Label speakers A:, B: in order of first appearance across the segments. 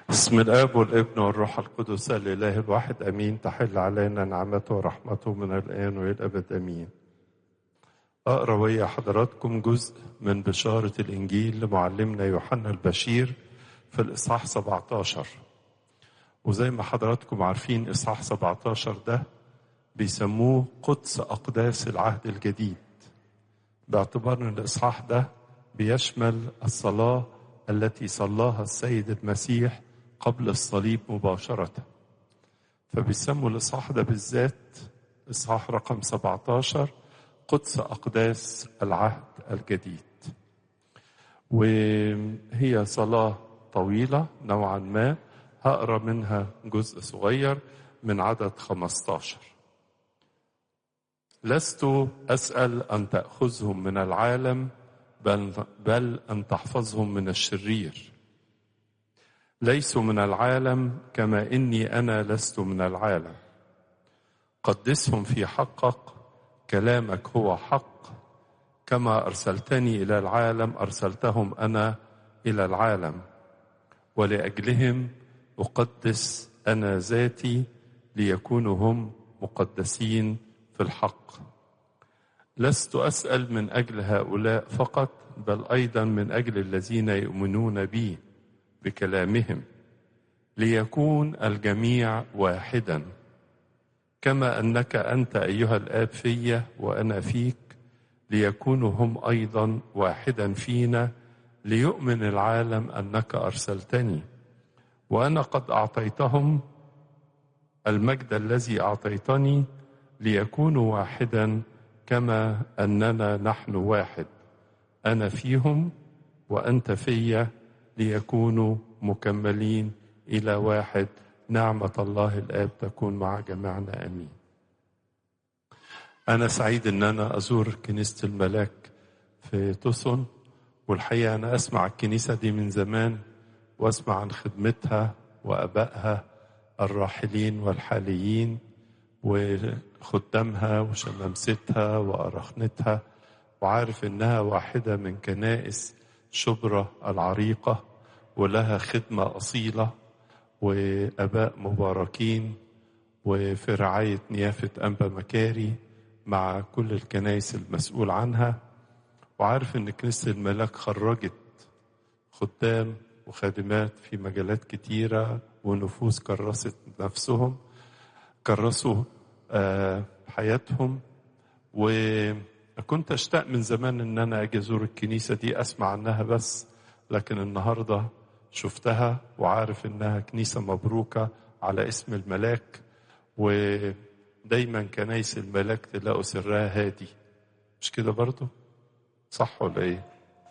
A: بسم الاب والابن والروح القدس الاله الواحد امين تحل علينا نعمته ورحمته من الان والى الابد امين. اقرا ويا حضراتكم جزء من بشاره الانجيل لمعلمنا يوحنا البشير في الاصحاح 17. وزي ما حضراتكم عارفين اصحاح 17 ده بيسموه قدس اقداس العهد الجديد. باعتبار ان الاصحاح ده بيشمل الصلاه التي صلاها السيد المسيح قبل الصليب مباشرة فبيسموا الإصحاح ده بالذات إصحاح رقم 17 قدس أقداس العهد الجديد وهي صلاة طويلة نوعا ما هقرا منها جزء صغير من عدد 15 لست أسأل أن تأخذهم من العالم بل, بل أن تحفظهم من الشرير ليسوا من العالم كما إني أنا لست من العالم قدسهم في حقك كلامك هو حق كما أرسلتني إلى العالم أرسلتهم أنا إلى العالم ولأجلهم أقدس أنا ذاتي ليكونوا هم مقدسين في الحق لست اسال من اجل هؤلاء فقط بل ايضا من اجل الذين يؤمنون بي بكلامهم ليكون الجميع واحدا كما انك انت ايها الاب في وانا فيك ليكونوا هم ايضا واحدا فينا ليؤمن العالم انك ارسلتني وانا قد اعطيتهم المجد الذي اعطيتني ليكونوا واحدا كما اننا نحن واحد انا فيهم وانت في ليكونوا مكملين الى واحد نعمه الله الاب تكون مع جميعنا امين انا سعيد ان انا ازور كنيسه الملاك في توسون والحقيقه انا اسمع الكنيسه دي من زمان واسمع عن خدمتها وابائها الراحلين والحاليين وخدامها وشمامستها وأرخنتها وعارف إنها واحدة من كنائس شبرا العريقة ولها خدمة أصيلة وأباء مباركين وفي رعاية نيافة أنبا مكاري مع كل الكنائس المسؤول عنها وعارف إن كنيسة الملاك خرجت خدام وخادمات في مجالات كتيرة ونفوس كرست نفسهم كرسوا حياتهم وكنت اشتاق من زمان ان انا اجي ازور الكنيسه دي اسمع عنها بس لكن النهارده شفتها وعارف انها كنيسه مبروكه على اسم الملاك ودايما كنايس الملاك تلاقوا سرها هادي مش كده برضو صح ولا ايه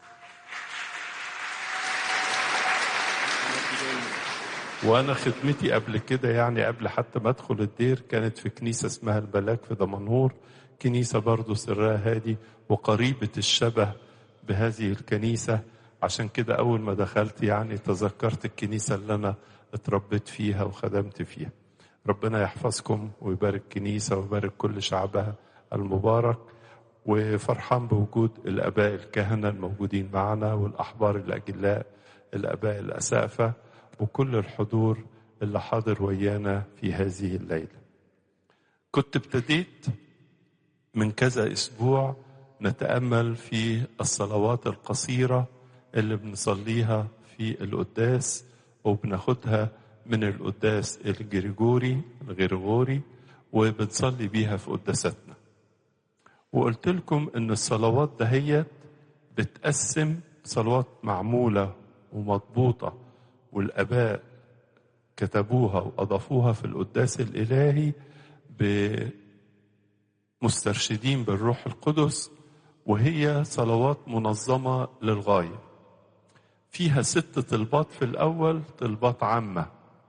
A: وانا خدمتي قبل كده يعني قبل حتى ما ادخل الدير كانت في كنيسه اسمها الملاك في دمنهور كنيسه برضو سرها هادي وقريبه الشبه بهذه الكنيسه عشان كده اول ما دخلت يعني تذكرت الكنيسه اللي انا اتربيت فيها وخدمت فيها ربنا يحفظكم ويبارك كنيسه ويبارك كل شعبها المبارك وفرحان بوجود الاباء الكهنه الموجودين معنا والاحبار الاجلاء الاباء الاسافه وكل الحضور اللي حاضر ويانا في هذه الليله. كنت ابتديت من كذا اسبوع نتامل في الصلوات القصيره اللي بنصليها في القداس وبناخدها من القداس الجريجوري الغريغوري وبنصلي بيها في قداستنا. وقلت لكم ان الصلوات دهيت بتقسم صلوات معموله ومضبوطه والاباء كتبوها واضافوها في القداس الالهي مسترشدين بالروح القدس وهي صلوات منظمه للغايه فيها ست طلبات في الاول طلبات عامه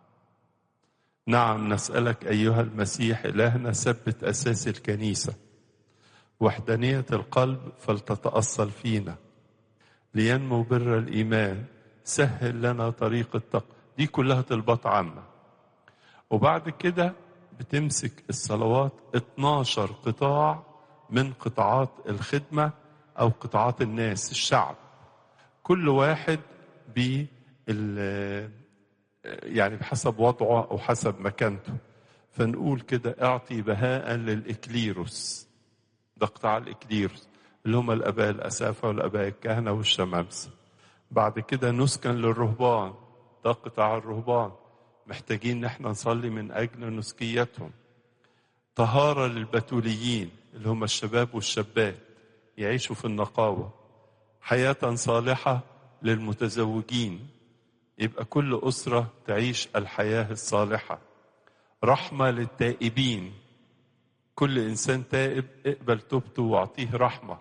A: نعم نسالك ايها المسيح الهنا ثبت اساس الكنيسه وحدانيه القلب فلتتاصل فينا لينمو بر الايمان سهل لنا طريق التقوى دي كلها طلبات عامة وبعد كده بتمسك الصلوات 12 قطاع من قطاعات الخدمة أو قطاعات الناس الشعب كل واحد يعني بحسب وضعه أو حسب مكانته فنقول كده اعطي بهاء للإكليروس ده قطاع الإكليروس اللي هم الآباء الأسافة والآباء الكهنة والشمامسة بعد كده نسكن للرهبان ده قطاع الرهبان محتاجين ان احنا نصلي من اجل نسكيتهم طهارة للبتوليين اللي هم الشباب والشابات يعيشوا في النقاوة حياة صالحة للمتزوجين يبقى كل أسرة تعيش الحياة الصالحة رحمة للتائبين كل إنسان تائب اقبل توبته واعطيه رحمة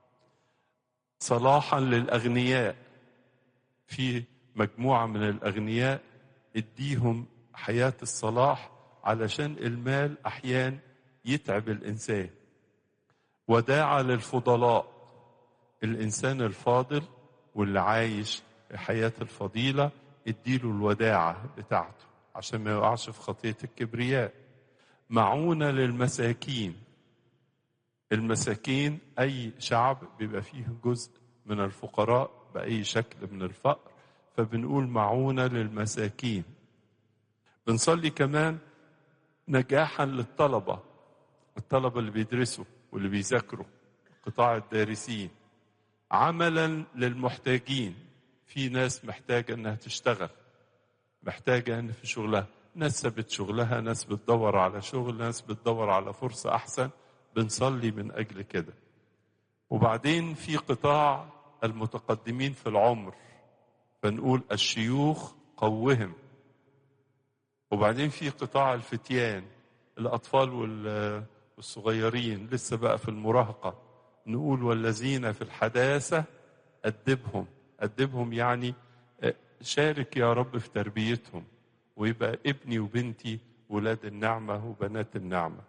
A: صلاحا للأغنياء في مجموعة من الأغنياء اديهم حياة الصلاح علشان المال أحيان يتعب الإنسان وداعة للفضلاء الإنسان الفاضل واللي عايش حياة الفضيلة اديله الوداعة بتاعته عشان ما يقعش في خطية الكبرياء معونة للمساكين المساكين أي شعب بيبقى فيه جزء من الفقراء بأي شكل من الفقر فبنقول معونة للمساكين بنصلي كمان نجاحا للطلبة الطلبة اللي بيدرسوا واللي بيذاكروا قطاع الدارسين عملا للمحتاجين في ناس محتاجة انها تشتغل محتاجة ان في شغلها ناس سابت شغلها ناس بتدور على شغل ناس بتدور على فرصة احسن بنصلي من اجل كده وبعدين في قطاع المتقدمين في العمر فنقول الشيوخ قوهم وبعدين في قطاع الفتيان الأطفال والصغيرين لسه بقى في المراهقة نقول والذين في الحداثة أدبهم أدبهم يعني شارك يا رب في تربيتهم ويبقى ابني وبنتي ولاد النعمة وبنات النعمة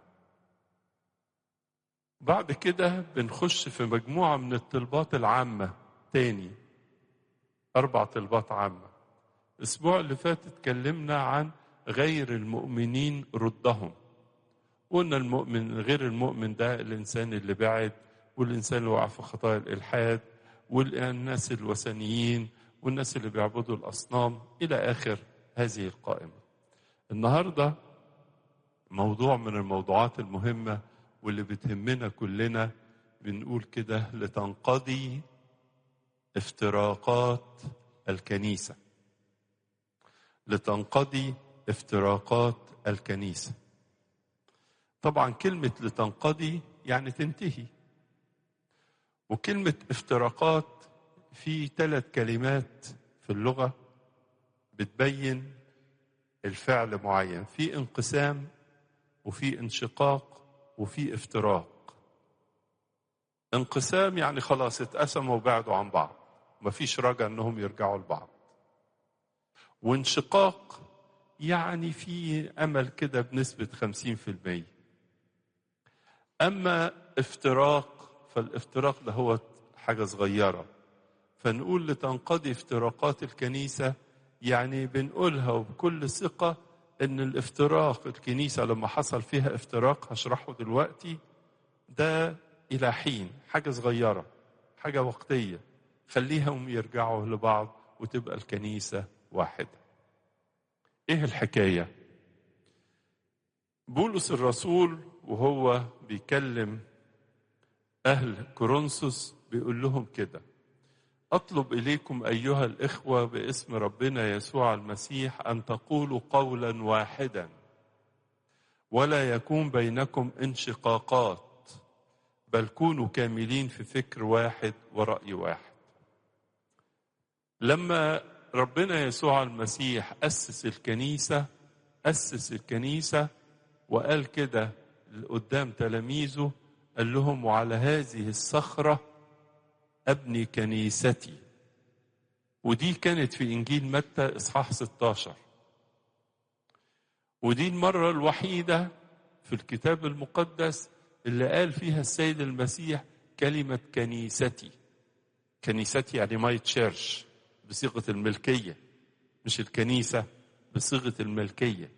A: بعد كده بنخش في مجموعة من الطلبات العامة تاني أربع طلبات عامة الأسبوع اللي فات اتكلمنا عن غير المؤمنين ردهم قلنا المؤمن غير المؤمن ده الإنسان اللي بعد والإنسان اللي وقع في خطايا الإلحاد والناس الوثنيين والناس اللي بيعبدوا الأصنام إلى آخر هذه القائمة النهاردة موضوع من الموضوعات المهمة واللي بتهمنا كلنا بنقول كده لتنقضي افتراقات الكنيسة لتنقضي افتراقات الكنيسة طبعا كلمة لتنقضي يعني تنتهي وكلمة افتراقات في ثلاث كلمات في اللغة بتبين الفعل معين في انقسام وفي انشقاق وفي افتراق انقسام يعني خلاص اتقسموا وبعدوا عن بعض مفيش رجا انهم يرجعوا لبعض وانشقاق يعني في امل كده بنسبة خمسين في المية اما افتراق فالافتراق ده هو حاجة صغيرة فنقول لتنقضي افتراقات الكنيسة يعني بنقولها وبكل ثقة ان الافتراق الكنيسة لما حصل فيها افتراق هشرحه دلوقتي ده الى حين حاجة صغيرة حاجة وقتية خليهم يرجعوا لبعض وتبقى الكنيسة واحدة ايه الحكاية بولس الرسول وهو بيكلم اهل كورنثوس بيقول لهم كده اطلب اليكم ايها الاخوه باسم ربنا يسوع المسيح ان تقولوا قولا واحدا ولا يكون بينكم انشقاقات بل كونوا كاملين في فكر واحد وراي واحد لما ربنا يسوع المسيح اسس الكنيسه اسس الكنيسه وقال كده قدام تلاميذه قال لهم وعلى هذه الصخره ابني كنيستي ودي كانت في انجيل متى اصحاح 16 ودي المره الوحيده في الكتاب المقدس اللي قال فيها السيد المسيح كلمه كنيستي كنيستي يعني ماي تشيرش بصيغه الملكيه مش الكنيسه بصيغه الملكيه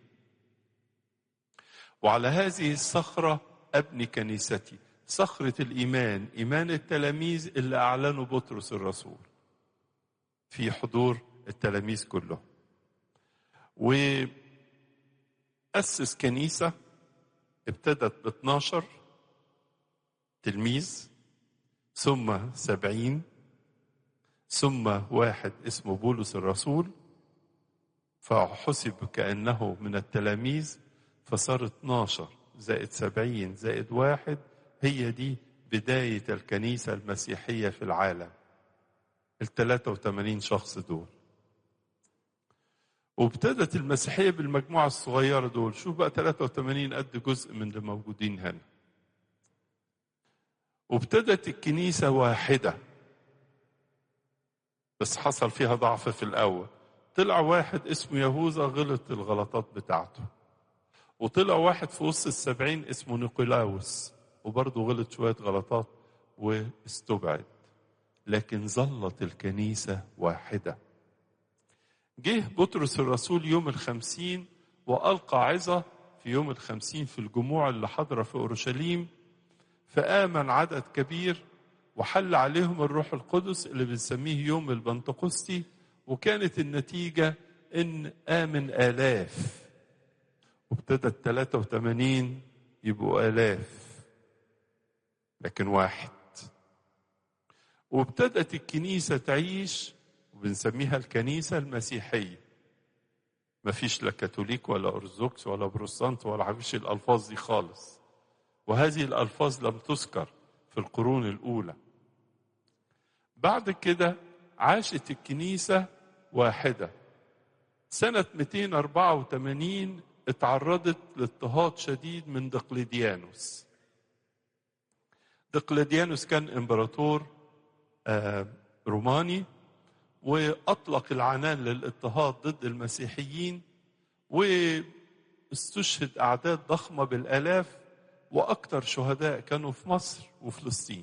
A: وعلى هذه الصخره ابني كنيستي صخرة الإيمان إيمان التلاميذ اللي أعلنوا بطرس الرسول في حضور التلاميذ كلهم وأسس كنيسة ابتدت ب 12 تلميذ ثم سبعين ثم واحد اسمه بولس الرسول فحسب كأنه من التلاميذ فصار 12 زائد سبعين زائد واحد هي دي بداية الكنيسة المسيحية في العالم ال 83 شخص دول وابتدت المسيحية بالمجموعة الصغيرة دول شوف بقى 83 قد جزء من اللي موجودين هنا وابتدت الكنيسة واحدة بس حصل فيها ضعف في الأول طلع واحد اسمه يهوذا غلط الغلطات بتاعته وطلع واحد في وسط السبعين اسمه نيقولاوس وبرضه غلط شوية غلطات واستبعد لكن ظلت الكنيسة واحدة جه بطرس الرسول يوم الخمسين وألقى عظة في يوم الخمسين في الجموع اللي حضر في أورشليم فآمن عدد كبير وحل عليهم الروح القدس اللي بنسميه يوم البنتقسطي وكانت النتيجة إن آمن آلاف وابتدت 83 يبقوا آلاف لكن واحد وابتدت الكنيسة تعيش وبنسميها الكنيسة المسيحية مفيش لا كاثوليك ولا أرثوذكس ولا بروتستانت ولا عفيش الألفاظ دي خالص وهذه الألفاظ لم تذكر في القرون الأولى بعد كده عاشت الكنيسة واحدة سنة 284 اتعرضت لاضطهاد شديد من دقلديانوس دقلديانوس كان امبراطور روماني واطلق العنان للاضطهاد ضد المسيحيين واستشهد اعداد ضخمه بالالاف واكثر شهداء كانوا في مصر وفلسطين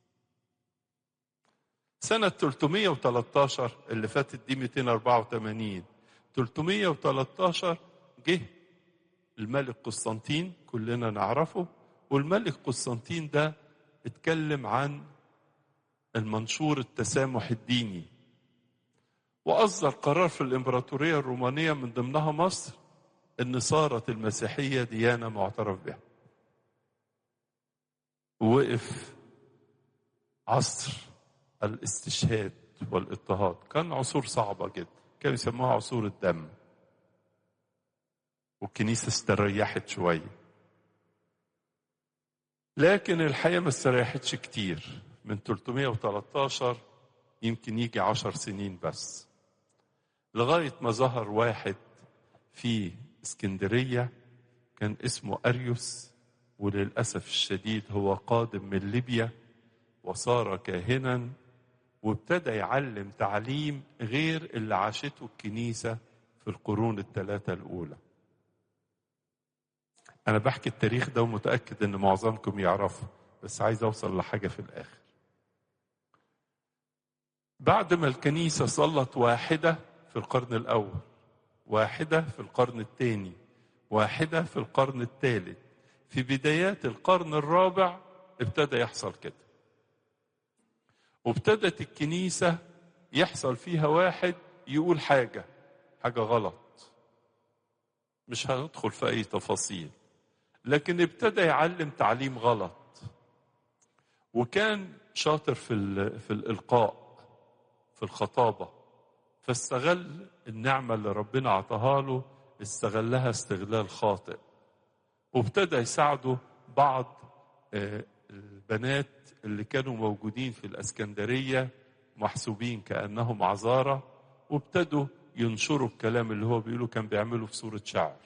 A: سنة 313 اللي فاتت دي 284 313 جه الملك قسطنطين كلنا نعرفه والملك قسطنطين ده اتكلم عن المنشور التسامح الديني وأصدر قرار في الإمبراطورية الرومانية من ضمنها مصر أن صارت المسيحية ديانة معترف بها ووقف عصر الاستشهاد والاضطهاد كان عصور صعبة جدا كانوا يسموها عصور الدم والكنيسة استريحت شوية لكن الحقيقة ما استريحتش كتير من 313 يمكن يجي عشر سنين بس لغاية ما ظهر واحد في اسكندرية كان اسمه أريوس وللأسف الشديد هو قادم من ليبيا وصار كاهنا وابتدى يعلم تعليم غير اللي عاشته الكنيسة في القرون الثلاثة الأولى أنا بحكي التاريخ ده ومتأكد إن معظمكم يعرفه بس عايز أوصل لحاجة في الآخر بعد ما الكنيسة صلت واحدة في القرن الأول واحدة في القرن الثاني واحدة في القرن الثالث في بدايات القرن الرابع ابتدى يحصل كده وابتدت الكنيسة يحصل فيها واحد يقول حاجة حاجة غلط مش هندخل في أي تفاصيل لكن ابتدى يعلم تعليم غلط وكان شاطر في في الإلقاء في الخطابة فاستغل النعمة اللي ربنا عطاها له استغلها استغلال خاطئ وابتدى يساعده بعض البنات اللي كانوا موجودين في الاسكندريه محسوبين كانهم عذارى وابتدوا ينشروا الكلام اللي هو بيقوله كان بيعمله في صوره شعر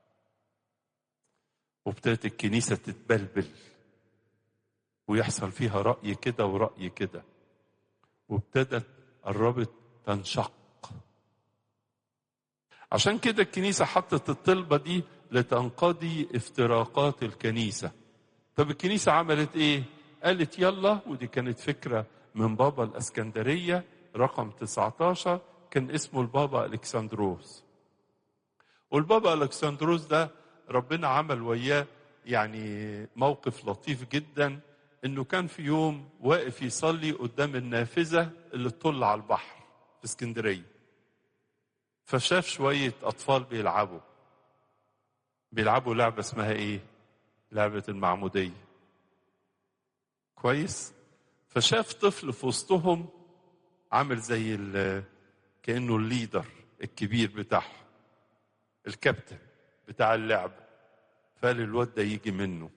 A: وابتدت الكنيسه تتبلبل ويحصل فيها راي كده وراي كده وابتدت قربت تنشق عشان كده الكنيسه حطت الطلبه دي لتنقضي افتراقات الكنيسه طب الكنيسه عملت ايه قالت يلا ودي كانت فكرة من بابا الأسكندرية رقم 19 كان اسمه البابا ألكسندروس والبابا ألكسندروس ده ربنا عمل وياه يعني موقف لطيف جدا انه كان في يوم واقف يصلي قدام النافذة اللي تطل على البحر في اسكندرية فشاف شوية أطفال بيلعبوا بيلعبوا لعبة اسمها إيه؟ لعبة المعمودية كويس؟ فشاف طفل في وسطهم عامل زي كأنه الليدر الكبير بتاعهم الكابتن بتاع اللعبة فقال الواد ده يجي منه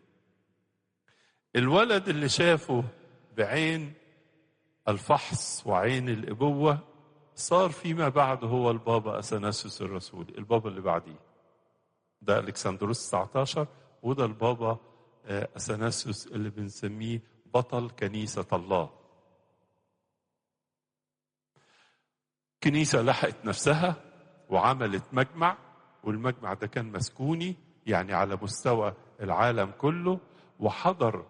A: الولد اللي شافه بعين الفحص وعين الأبوة صار فيما بعد هو البابا أثناسيوس الرسول البابا اللي بعديه ده ألكسندروس 19 وده البابا أثناسيوس اللي بنسميه بطل كنيسة الله كنيسة لحقت نفسها وعملت مجمع والمجمع ده كان مسكوني يعني على مستوى العالم كله وحضر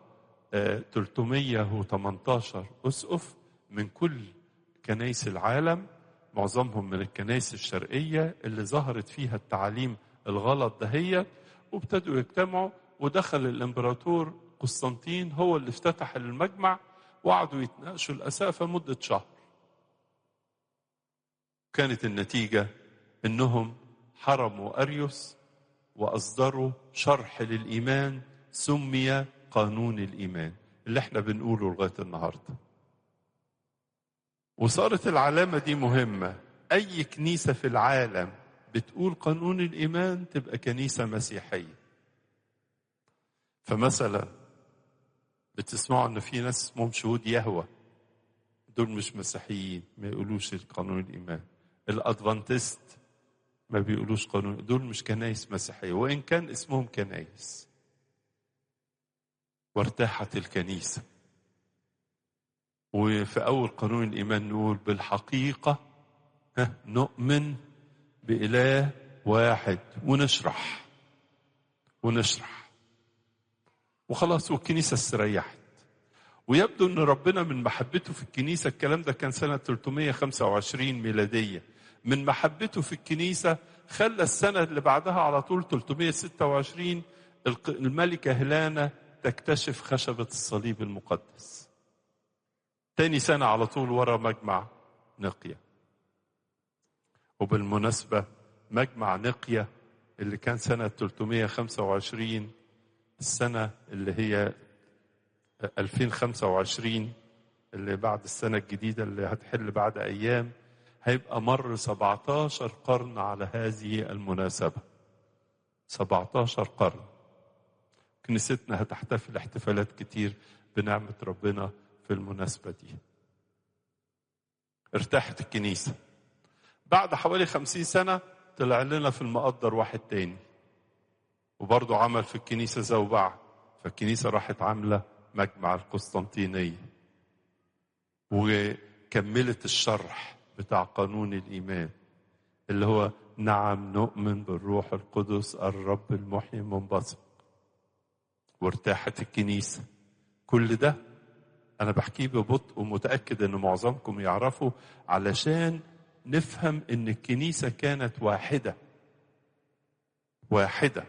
A: 318 أسقف من كل كنايس العالم معظمهم من الكنايس الشرقية اللي ظهرت فيها التعاليم الغلط دهية وابتدوا يجتمعوا ودخل الإمبراطور قسطنطين هو اللي افتتح المجمع وقعدوا يتناقشوا الأسافة مدة شهر كانت النتيجة إنهم حرموا أريوس وأصدروا شرح للإيمان سمي قانون الإيمان اللي احنا بنقوله لغاية النهاردة وصارت العلامة دي مهمة أي كنيسة في العالم بتقول قانون الإيمان تبقى كنيسة مسيحية فمثلا بتسمعوا ان في ناس اسمهم شهود يهوى دول مش مسيحيين ما يقولوش قانون الايمان الادفانتست ما بيقولوش قانون دول مش كنايس مسيحيه وان كان اسمهم كنايس وارتاحت الكنيسه وفي اول قانون الايمان نقول بالحقيقه ها نؤمن باله واحد ونشرح ونشرح وخلاص والكنيسة استريحت ويبدو ان ربنا من محبته في الكنيسة الكلام ده كان سنة 325 ميلادية من محبته في الكنيسة خلى السنة اللي بعدها على طول 326 الملكة هيلانا تكتشف خشبة الصليب المقدس تاني سنة على طول ورا مجمع نقية وبالمناسبة مجمع نقية اللي كان سنة 325 السنة اللي هي 2025 اللي بعد السنة الجديدة اللي هتحل بعد أيام هيبقى مر 17 قرن على هذه المناسبة 17 قرن كنيستنا هتحتفل احتفالات كتير بنعمة ربنا في المناسبة دي ارتاحت الكنيسة بعد حوالي خمسين سنة طلع لنا في المقدر واحد تاني وبرضه عمل في الكنيسة زوبعة فالكنيسة راحت عاملة مجمع القسطنطينية وكملت الشرح بتاع قانون الإيمان اللي هو نعم نؤمن بالروح القدس الرب المحيي المنبثق وارتاحت الكنيسة كل ده أنا بحكيه ببطء ومتأكد إن معظمكم يعرفوا علشان نفهم إن الكنيسة كانت واحدة واحدة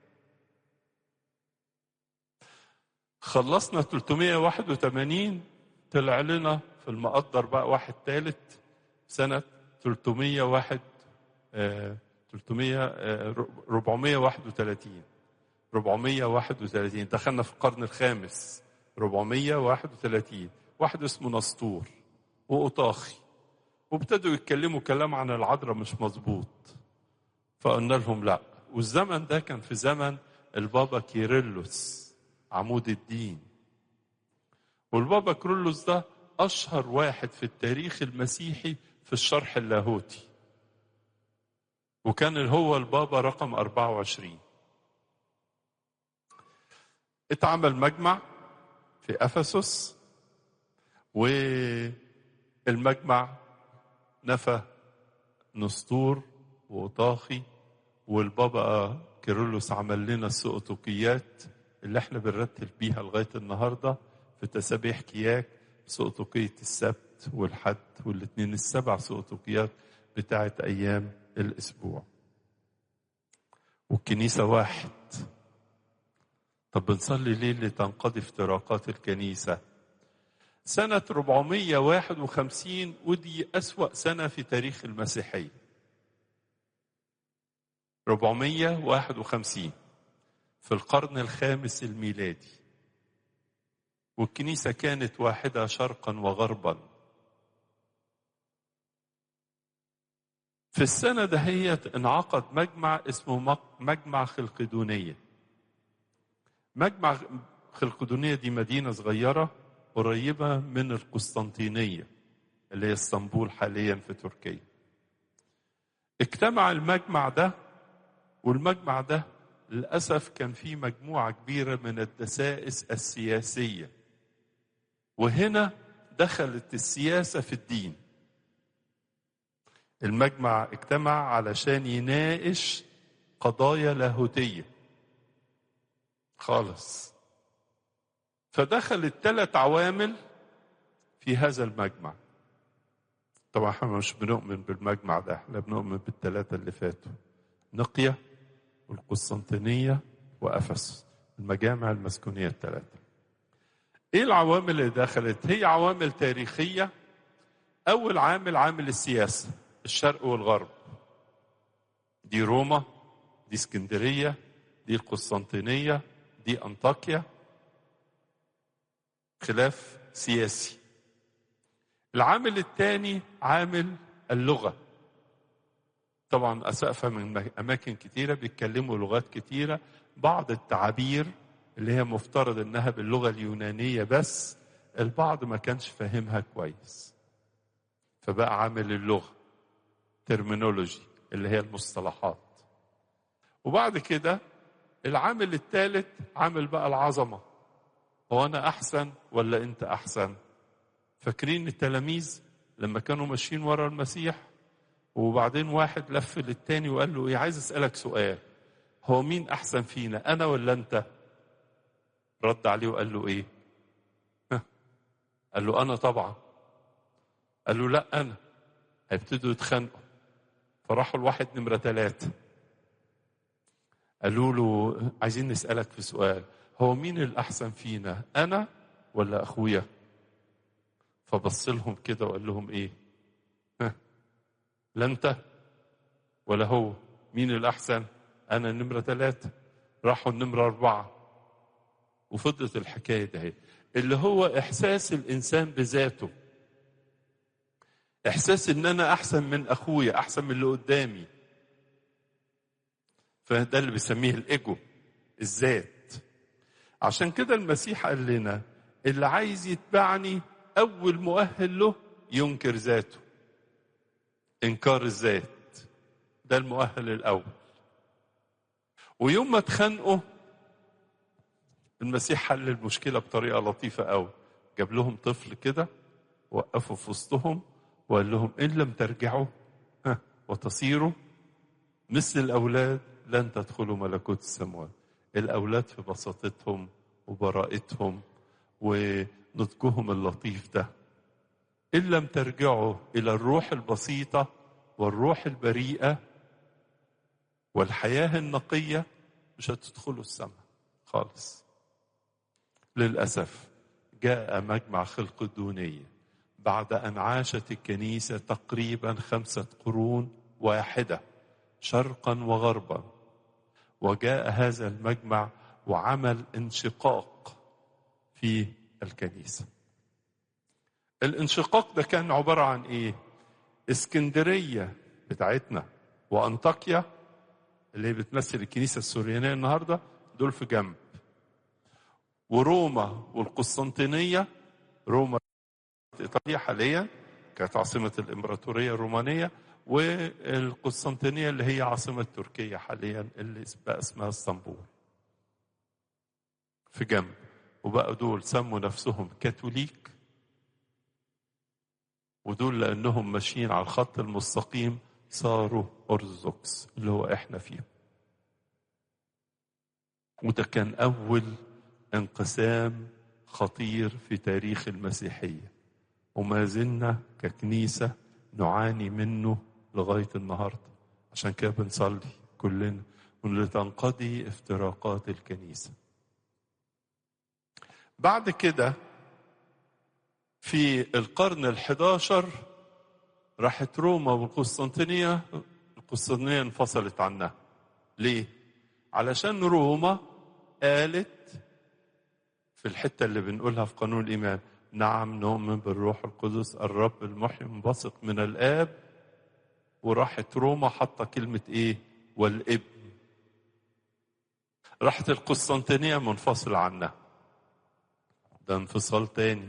A: خلصنا 381 طلع لنا في المقدر بقى واحد ثالث سنة 301 آه 300 آه 431 431 دخلنا في القرن الخامس 431 واحد اسمه نسطور وأطاخي وابتدوا يتكلموا كلام عن العذراء مش مظبوط فقلنا لهم لا والزمن ده كان في زمن البابا كيرلس عمود الدين والبابا كيرلس ده أشهر واحد في التاريخ المسيحي في الشرح اللاهوتي وكان هو البابا رقم 24 اتعمل مجمع في افسس والمجمع نفى نسطور وطاخي والبابا كيرلس عمل لنا السقطوكيات اللي احنا بنرتب بيها لغايه النهارده في تسابيح كياك سقطوكيه السبت والحد والاثنين السبع سقطوكيات بتاعت ايام الاسبوع والكنيسه واحد طب بنصلي ليه لتنقضي افتراقات الكنيسة سنة 451 ودي أسوأ سنة في تاريخ المسيحية 451 في القرن الخامس الميلادي والكنيسة كانت واحدة شرقا وغربا في السنة دهيت انعقد مجمع اسمه مجمع خلقدونية مجمع خلقدونية دي مدينة صغيرة قريبة من القسطنطينية اللي هي اسطنبول حاليا في تركيا اجتمع المجمع ده والمجمع ده للأسف كان فيه مجموعة كبيرة من الدسائس السياسية وهنا دخلت السياسة في الدين المجمع اجتمع علشان يناقش قضايا لاهوتية خالص فدخلت ثلاث عوامل في هذا المجمع طبعا احنا مش بنؤمن بالمجمع ده احنا بنؤمن بالثلاثة اللي فاتوا نقية والقسطنطينية وأفس المجامع المسكونية الثلاثة ايه العوامل اللي دخلت هي عوامل تاريخية أول عامل عامل السياسة الشرق والغرب دي روما دي اسكندرية دي القسطنطينية دي أنطاكيا خلاف سياسي العامل الثاني عامل اللغة طبعا أسقفة من أماكن كتيرة بيتكلموا لغات كتيرة بعض التعابير اللي هي مفترض إنها باللغة اليونانية بس البعض ما كانش فاهمها كويس فبقى عامل اللغة ترمينولوجي اللي هي المصطلحات وبعد كده العامل الثالث عامل بقى العظمة هو أنا أحسن ولا أنت أحسن فاكرين التلاميذ لما كانوا ماشيين ورا المسيح وبعدين واحد لف للتاني وقال له ايه عايز اسالك سؤال هو مين احسن فينا انا ولا انت رد عليه وقال له ايه ها. قال له انا طبعا قال له لا انا هيبتدوا يتخانقوا فراحوا الواحد نمرة ثلاثة قالوا له عايزين نسألك في سؤال هو مين الأحسن فينا أنا ولا أخويا فبص لهم كده وقال لهم إيه ها لا أنت ولا هو مين الأحسن أنا النمرة ثلاثة راحوا النمرة أربعة وفضلت الحكاية ده اللي هو إحساس الإنسان بذاته إحساس إن أنا أحسن من أخويا أحسن من اللي قدامي فده اللي بيسميه الإيجو الذات عشان كده المسيح قال لنا اللي عايز يتبعني أول مؤهل له ينكر ذاته إنكار الذات ده المؤهل الأول ويوم ما اتخانقوا المسيح حل المشكلة بطريقة لطيفة قوي جاب لهم طفل كده وقفوا في وسطهم وقال لهم إن لم ترجعوا ها وتصيروا مثل الأولاد لن تدخلوا ملكوت السماوات الأولاد في بساطتهم وبراءتهم ونضجهم اللطيف ده إن لم ترجعوا إلى الروح البسيطة والروح البريئة والحياة النقية مش هتدخلوا السماء خالص للأسف جاء مجمع خلق الدونية بعد أن عاشت الكنيسة تقريبا خمسة قرون واحدة شرقا وغربا وجاء هذا المجمع وعمل انشقاق في الكنيسة الانشقاق ده كان عبارة عن ايه اسكندرية بتاعتنا وانطاكيا اللي هي بتمثل الكنيسة السوريانية النهاردة دول في جنب وروما والقسطنطينية روما إيطاليا حاليا كانت عاصمة الإمبراطورية الرومانية والقسطنطينية اللي هي عاصمة تركيا حاليا اللي بقى اسمها اسطنبول في جنب وبقى دول سموا نفسهم كاثوليك ودول لأنهم ماشيين على الخط المستقيم صاروا أرثوذكس اللي هو إحنا فيه وده كان أول انقسام خطير في تاريخ المسيحية وما زلنا ككنيسة نعاني منه لغاية النهاردة عشان كده بنصلي كلنا ولتنقضي افتراقات الكنيسة بعد كده في القرن الحداشر راحت روما والقسطنطينية القسطنطينية انفصلت عنها ليه علشان روما قالت في الحتة اللي بنقولها في قانون الإيمان نعم نؤمن بالروح القدس الرب المحيي منبثق من الآب وراحت روما حاطة كلمة إيه والابن راحت القسطنطينية منفصلة عنها ده انفصال تاني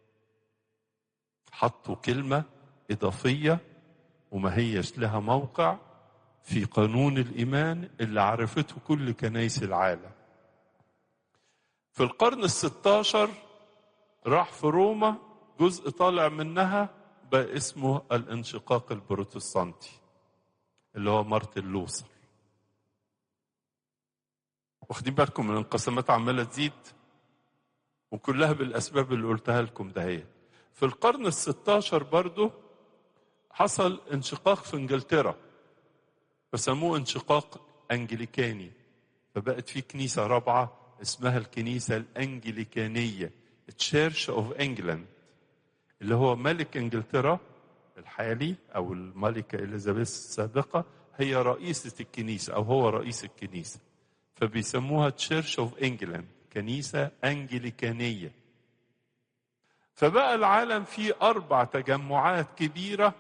A: حطوا كلمة إضافية وما هيش لها موقع في قانون الإيمان اللي عرفته كل كنايس العالم في القرن الستاشر راح في روما جزء طالع منها بقى اسمه الانشقاق البروتستانتي اللي هو مارتن لوثر واخدين بالكم من الانقسامات عماله تزيد وكلها بالاسباب اللي قلتها لكم دهيت في القرن الستاشر برضه حصل انشقاق في انجلترا فسموه انشقاق انجليكاني فبقت في كنيسه رابعه اسمها الكنيسه الانجليكانيه تشيرش اوف انجلاند اللي هو ملك انجلترا الحالي او الملكه اليزابيث السابقه هي رئيسه الكنيسه او هو رئيس الكنيسه فبيسموها تشيرش اوف انجلاند كنيسه انجليكانيه فبقى العالم فيه اربع تجمعات كبيره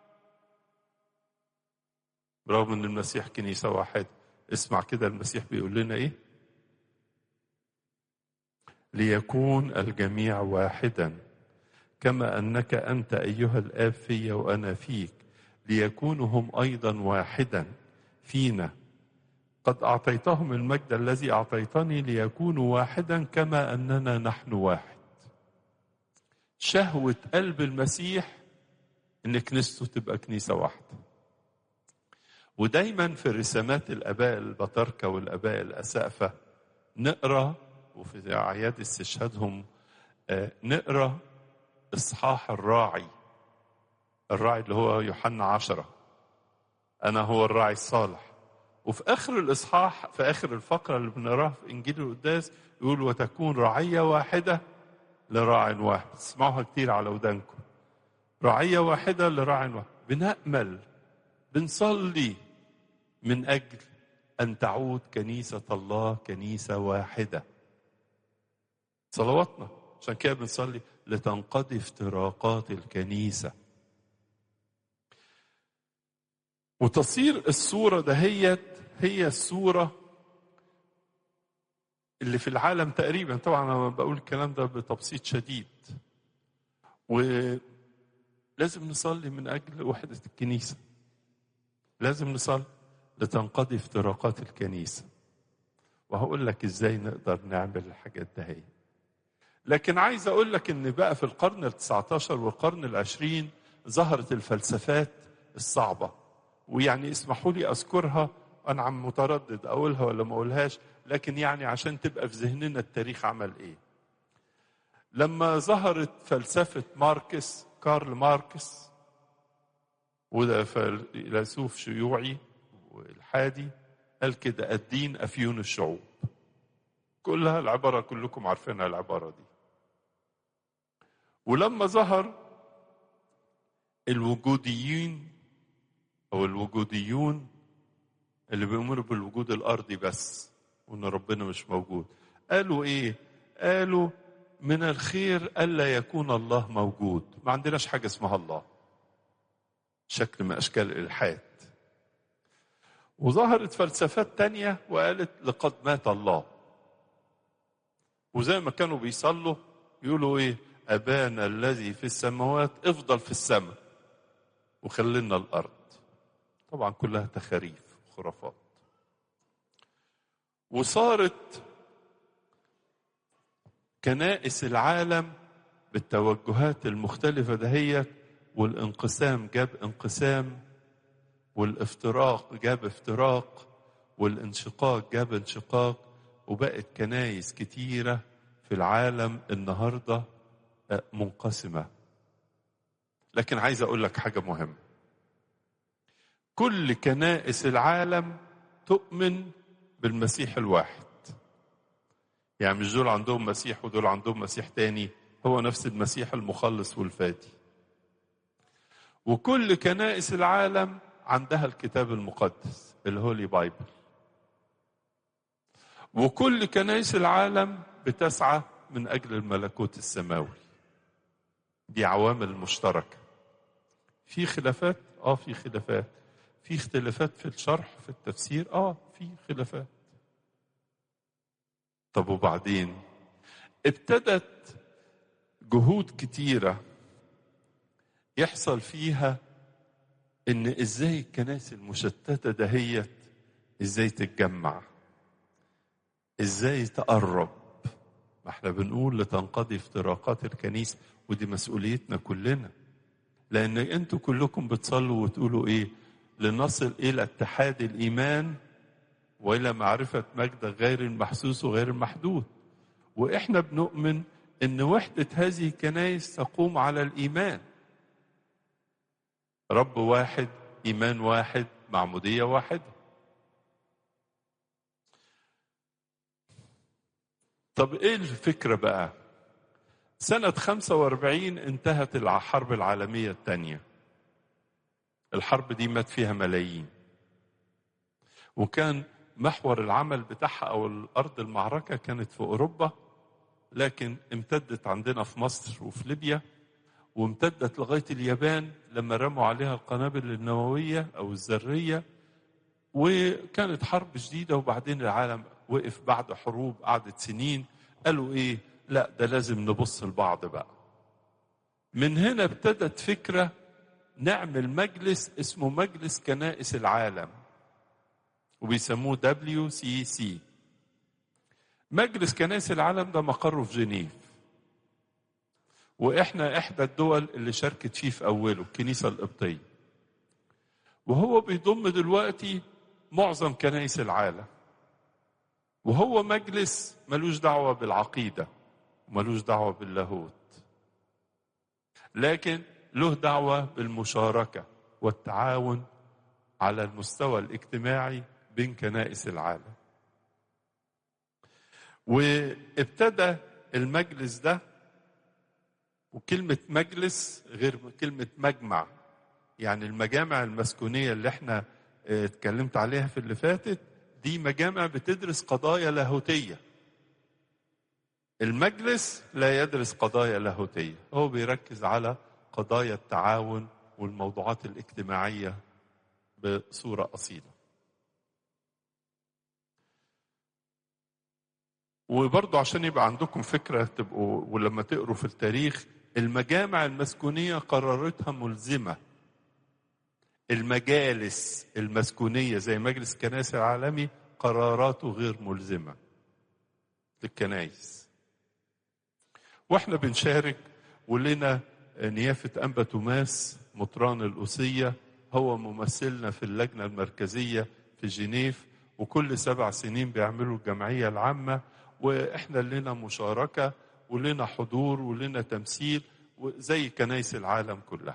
A: برغم ان المسيح كنيسه واحده اسمع كده المسيح بيقول لنا ايه ليكون الجميع واحدا كما انك انت ايها الاب في وانا فيك ليكونوا هم ايضا واحدا فينا قد اعطيتهم المجد الذي اعطيتني ليكونوا واحدا كما اننا نحن واحد شهوه قلب المسيح ان كنيسته تبقى كنيسه واحده ودايما في رسامات الاباء البطاركه والاباء الاسقفه نقرا وفي اعياد استشهادهم نقرا اصحاح الراعي الراعي اللي هو يوحنا عشرة أنا هو الراعي الصالح وفي آخر الإصحاح في آخر الفقرة اللي بنقراها في إنجيل القداس يقول وتكون رعية واحدة لراع واحد تسمعوها كتير على ودانكم رعية واحدة لراع واحد بنأمل بنصلي من أجل أن تعود كنيسة الله كنيسة واحدة صلواتنا عشان كده بنصلي لتنقضي افتراقات الكنيسة وتصير الصورة دهيت هي الصورة اللي في العالم تقريبا طبعا انا بقول الكلام ده بتبسيط شديد ولازم نصلي من اجل وحدة الكنيسة لازم نصلي لتنقضي افتراقات الكنيسة وهقول لك ازاي نقدر نعمل الحاجات دهيت لكن عايز اقول لك ان بقى في القرن ال 19 والقرن العشرين ظهرت الفلسفات الصعبه ويعني اسمحوا لي اذكرها انا عم متردد اقولها ولا ما اقولهاش لكن يعني عشان تبقى في ذهننا التاريخ عمل ايه لما ظهرت فلسفه ماركس كارل ماركس وده فيلسوف شيوعي والحادي قال كده الدين افيون الشعوب كلها العبارة كلكم عارفينها العبارة دي ولما ظهر الوجوديين أو الوجوديون اللي بيؤمنوا بالوجود الأرضي بس وإن ربنا مش موجود قالوا إيه؟ قالوا من الخير ألا يكون الله موجود ما عندناش حاجة اسمها الله شكل من أشكال الإلحاد وظهرت فلسفات تانية وقالت لقد مات الله وزي ما كانوا بيصلوا يقولوا ايه ابانا الذي في السماوات افضل في السماء وخلينا الارض طبعا كلها تخاريف خرافات وصارت كنائس العالم بالتوجهات المختلفة دهيت والانقسام جاب انقسام والافتراق جاب افتراق والانشقاق جاب انشقاق وبقت كنايس كتيرة في العالم النهاردة منقسمة لكن عايز أقول لك حاجة مهمة كل كنائس العالم تؤمن بالمسيح الواحد يعني مش دول عندهم مسيح ودول عندهم مسيح تاني هو نفس المسيح المخلص والفادي وكل كنائس العالم عندها الكتاب المقدس الهولي بايبل وكل كنائس العالم بتسعى من أجل الملكوت السماوي دي عوامل مشتركة في خلافات اه في خلافات في اختلافات في الشرح في التفسير اه في خلافات طب وبعدين ابتدت جهود كتيرة يحصل فيها ان ازاي الكنائس المشتتة دهيت ازاي تتجمع ازاي تقرب ما احنا بنقول لتنقضي افتراقات الكنيسة ودي مسؤوليتنا كلنا لان انتوا كلكم بتصلوا وتقولوا ايه لنصل الى اتحاد الايمان والى معرفه مجدك غير المحسوس وغير المحدود واحنا بنؤمن ان وحده هذه الكنائس تقوم على الايمان رب واحد ايمان واحد معموديه واحده طب ايه الفكره بقى سنة 45 انتهت الحرب العالمية الثانية الحرب دي مات فيها ملايين وكان محور العمل بتاعها أو الأرض المعركة كانت في أوروبا لكن امتدت عندنا في مصر وفي ليبيا وامتدت لغاية اليابان لما رموا عليها القنابل النووية أو الذرية وكانت حرب شديدة وبعدين العالم وقف بعد حروب قعدت سنين قالوا إيه لا ده لازم نبص لبعض بقى من هنا ابتدت فكرة نعمل مجلس اسمه مجلس كنائس العالم وبيسموه WCC مجلس كنائس العالم ده مقره في جنيف واحنا احدى الدول اللي شاركت فيه في اوله الكنيسه القبطيه وهو بيضم دلوقتي معظم كنائس العالم وهو مجلس ملوش دعوه بالعقيده وملوش دعوه باللاهوت لكن له دعوه بالمشاركه والتعاون على المستوى الاجتماعي بين كنائس العالم وابتدى المجلس ده وكلمة مجلس غير كلمة مجمع يعني المجامع المسكونية اللي احنا اه، اتكلمت عليها في اللي فاتت دي مجامع بتدرس قضايا لاهوتية المجلس لا يدرس قضايا لاهوتية هو بيركز على قضايا التعاون والموضوعات الاجتماعية بصورة أصيلة وبرضه عشان يبقى عندكم فكرة تبقوا ولما تقروا في التاريخ المجامع المسكونية قراراتها ملزمة المجالس المسكونية زي مجلس الكنائس العالمي قراراته غير ملزمة للكنائس واحنا بنشارك ولنا نيافة أنبا توماس مطران الأسية هو ممثلنا في اللجنة المركزية في جنيف وكل سبع سنين بيعملوا الجمعية العامة واحنا لنا مشاركة ولنا حضور ولنا تمثيل زي كنايس العالم كلها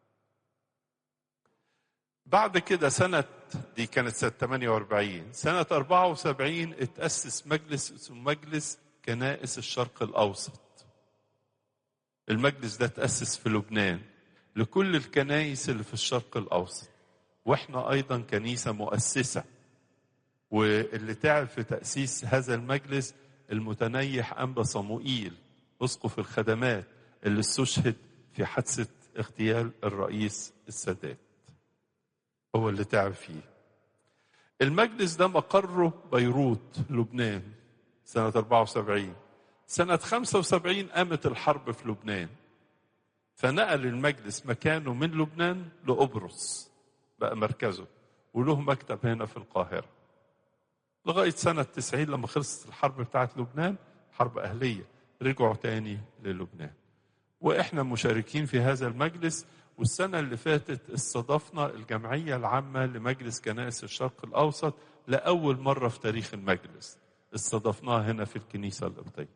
A: بعد كده سنة دي كانت سنة 48 سنة 74 اتأسس مجلس اسمه مجلس كنائس الشرق الأوسط المجلس ده تأسس في لبنان لكل الكنائس اللي في الشرق الأوسط واحنا أيضا كنيسة مؤسسة واللي تعب في تأسيس هذا المجلس المتنيح أنبا صموئيل أسقف الخدمات اللي استشهد في حادثة اغتيال الرئيس السادات هو اللي تعب فيه المجلس ده مقره بيروت لبنان سنة 74 سنة 75 قامت الحرب في لبنان فنقل المجلس مكانه من لبنان لقبرص بقى مركزه وله مكتب هنا في القاهرة لغاية سنة 90 لما خلصت الحرب بتاعت لبنان حرب أهلية رجعوا تاني للبنان وإحنا مشاركين في هذا المجلس والسنة اللي فاتت استضفنا الجمعية العامة لمجلس كنائس الشرق الأوسط لأول مرة في تاريخ المجلس استضفناه هنا في الكنيسة القبطية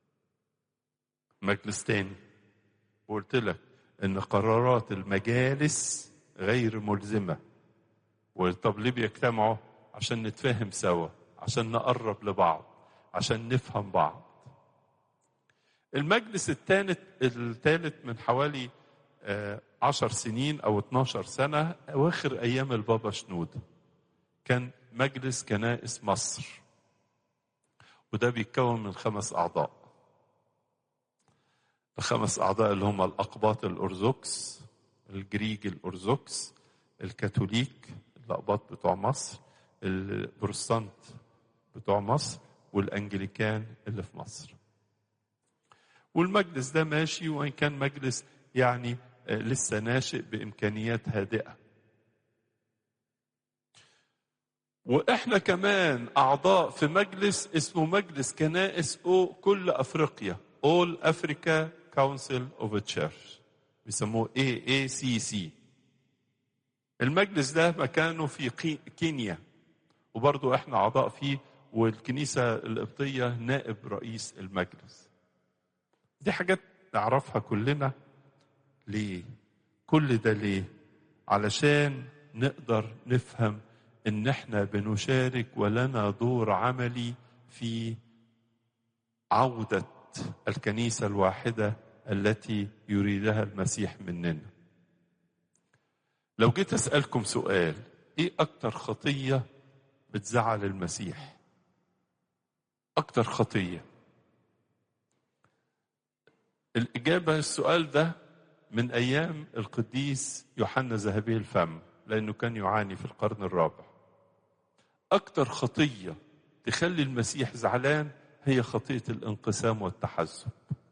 A: مجلس تاني وقلت لك ان قرارات المجالس غير ملزمة وطب ليه بيجتمعوا عشان نتفاهم سوا عشان نقرب لبعض عشان نفهم بعض المجلس الثالث الثالث من حوالي آه، عشر سنين او 12 سنة اواخر ايام البابا شنودة كان مجلس كنائس مصر وده بيتكون من خمس أعضاء الخمس أعضاء اللي هم الأقباط الأرثوذكس الجريج الأرثوذكس الكاثوليك الأقباط بتوع مصر البروتستانت بتوع مصر والأنجليكان اللي في مصر والمجلس ده ماشي وإن كان مجلس يعني لسه ناشئ بإمكانيات هادئة واحنا كمان اعضاء في مجلس اسمه مجلس كنائس او كل افريقيا All Africa Council of a Church بيسموه AACC المجلس ده مكانه في كينيا وبرضو احنا اعضاء فيه والكنيسة القبطية نائب رئيس المجلس دي حاجات نعرفها كلنا ليه كل ده ليه علشان نقدر نفهم ان احنا بنشارك ولنا دور عملي في عوده الكنيسه الواحده التي يريدها المسيح مننا لو جيت اسالكم سؤال ايه اكتر خطيه بتزعل المسيح اكتر خطيه الاجابه السؤال ده من ايام القديس يوحنا ذهبي الفم لانه كان يعاني في القرن الرابع أكتر خطية تخلي المسيح زعلان هي خطية الانقسام والتحزب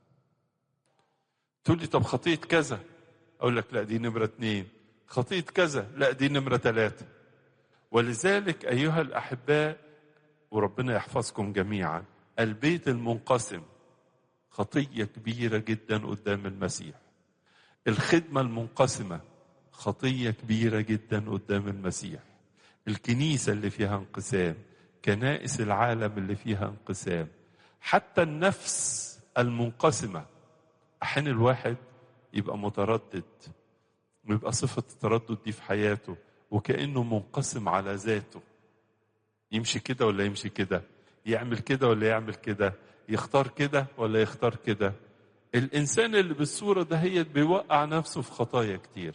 A: تقول لي طب خطية كذا أقول لك لا دي نمرة اتنين خطية كذا لا دي نمرة ثلاثة ولذلك أيها الأحباء وربنا يحفظكم جميعا البيت المنقسم خطية كبيرة جدا قدام المسيح الخدمة المنقسمة خطية كبيرة جدا قدام المسيح الكنيسة اللي فيها انقسام كنائس العالم اللي فيها انقسام حتى النفس المنقسمة أحيانا الواحد يبقى متردد ويبقى صفة التردد دي في حياته وكأنه منقسم على ذاته يمشي كده ولا يمشي كده يعمل كده ولا يعمل كده يختار كده ولا يختار كده الإنسان اللي بالصورة دهيت بيوقع نفسه في خطايا كتير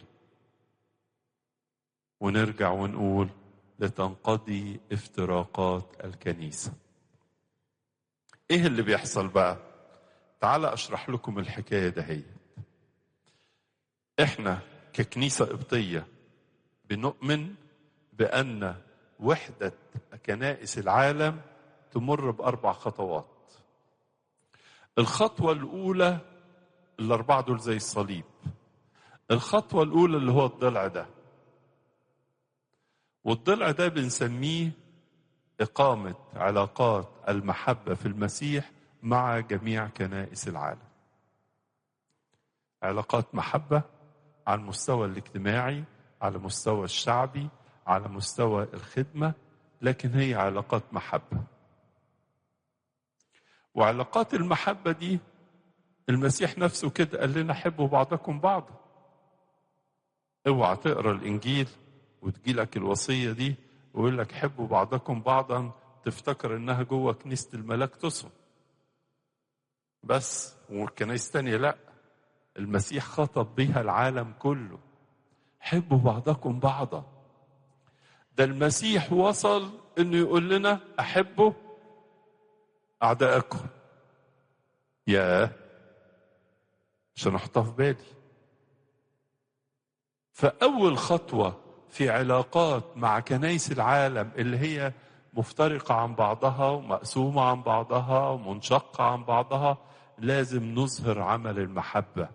A: ونرجع ونقول لتنقضي افتراقات الكنيسة ايه اللي بيحصل بقى تعال اشرح لكم الحكاية دهيت احنا ككنيسة قبطية بنؤمن بأن وحدة كنائس العالم تمر بأربع خطوات الخطوة الأولى الأربعة دول زي الصليب الخطوة الأولى اللي هو الضلع ده والضلع ده بنسميه إقامة علاقات المحبة في المسيح مع جميع كنائس العالم علاقات محبة على المستوى الاجتماعي على مستوى الشعبي على مستوى الخدمة لكن هي علاقات محبة وعلاقات المحبة دي المسيح نفسه كده قال لنا حبوا بعضكم بعضا اوعى تقرا الانجيل وتجيلك الوصيه دي ويقول لك حبوا بعضكم بعضا تفتكر انها جوه كنيسه الملاك تصم بس والكنايس تانية لا المسيح خطب بيها العالم كله حبوا بعضكم بعضا ده المسيح وصل انه يقول لنا احبوا اعدائكم ياه عشان احطها في بالي فاول خطوه في علاقات مع كنايس العالم اللي هي مفترقه عن بعضها ومقسومه عن بعضها ومنشقه عن بعضها لازم نظهر عمل المحبه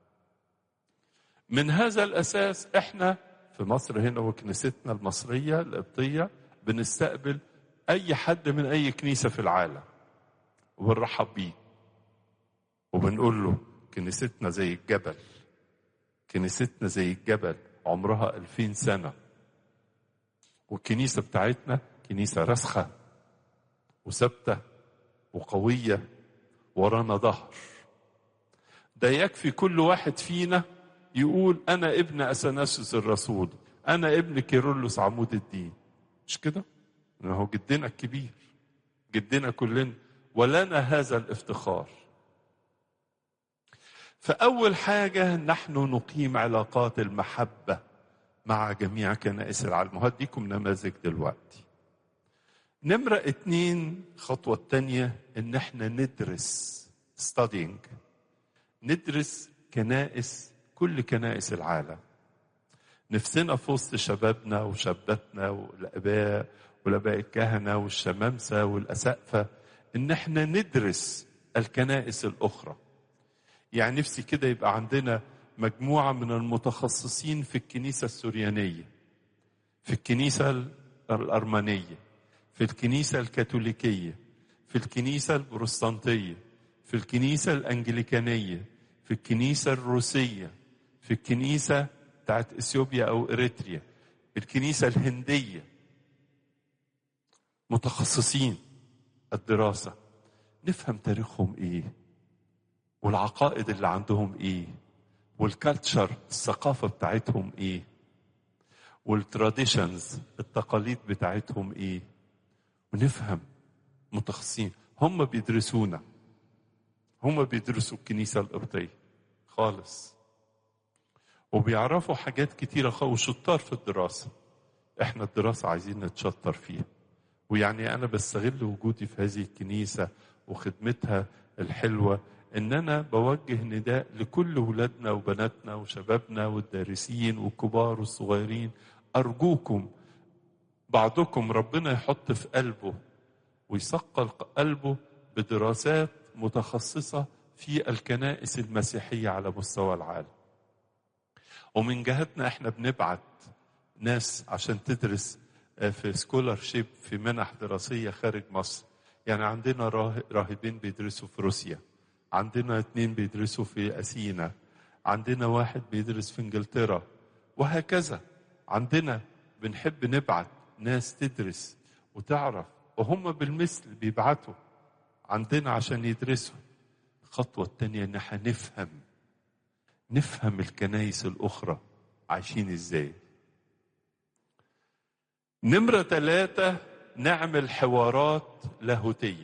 A: من هذا الاساس احنا في مصر هنا وكنيستنا المصريه القبطيه بنستقبل اي حد من اي كنيسه في العالم وبنرحب بيه وبنقول له كنيستنا زي الجبل كنيستنا زي الجبل عمرها ألفين سنة والكنيسة بتاعتنا كنيسة رسخة وثابتة وقوية ورانا ظهر ده يكفي كل واحد فينا يقول أنا ابن أثناسيوس الرسول أنا ابن كيرلس عمود الدين مش كده؟ هو جدنا الكبير جدنا كلنا ولنا هذا الافتخار فأول حاجة نحن نقيم علاقات المحبة مع جميع كنائس العالم وهديكم نماذج دلوقتي نمرة اتنين خطوة التانية ان احنا ندرس studying ندرس كنائس كل كنائس العالم نفسنا في وسط شبابنا وشاباتنا والاباء والاباء الكهنه والشمامسه والاسقفه ان احنا ندرس الكنائس الاخرى يعني نفسي كده يبقى عندنا مجموعه من المتخصصين في الكنيسه السوريانيه في الكنيسه الارمنيه في الكنيسه الكاثوليكيه في الكنيسه البروتستانتيه في الكنيسه الانجليكانيه في الكنيسه الروسيه في الكنيسه بتاعت اثيوبيا او اريتريا الكنيسه الهنديه متخصصين الدراسه نفهم تاريخهم ايه والعقائد اللي عندهم ايه والكالتشر الثقافه بتاعتهم ايه والتراديشنز التقاليد بتاعتهم ايه ونفهم متخصصين هم بيدرسونا هم بيدرسوا الكنيسه القبطيه خالص وبيعرفوا حاجات كتيرة خالص وشطار في الدراسة احنا الدراسة عايزين نتشطر فيها ويعني انا بستغل وجودي في هذه الكنيسة وخدمتها الحلوة ان انا بوجه نداء لكل ولادنا وبناتنا وشبابنا والدارسين والكبار والصغيرين ارجوكم بعضكم ربنا يحط في قلبه ويثقل قلبه بدراسات متخصصة في الكنائس المسيحية على مستوى العالم ومن جهتنا احنا بنبعت ناس عشان تدرس في سكولارشيب في منح دراسية خارج مصر يعني عندنا راهبين بيدرسوا في روسيا عندنا اتنين بيدرسوا في أثينا عندنا واحد بيدرس في انجلترا وهكذا عندنا بنحب نبعت ناس تدرس وتعرف وهم بالمثل بيبعتوا عندنا عشان يدرسوا الخطوة التانية ان احنا نفهم نفهم الكنايس الأخرى عايشين ازاي نمرة ثلاثة نعمل حوارات لاهوتية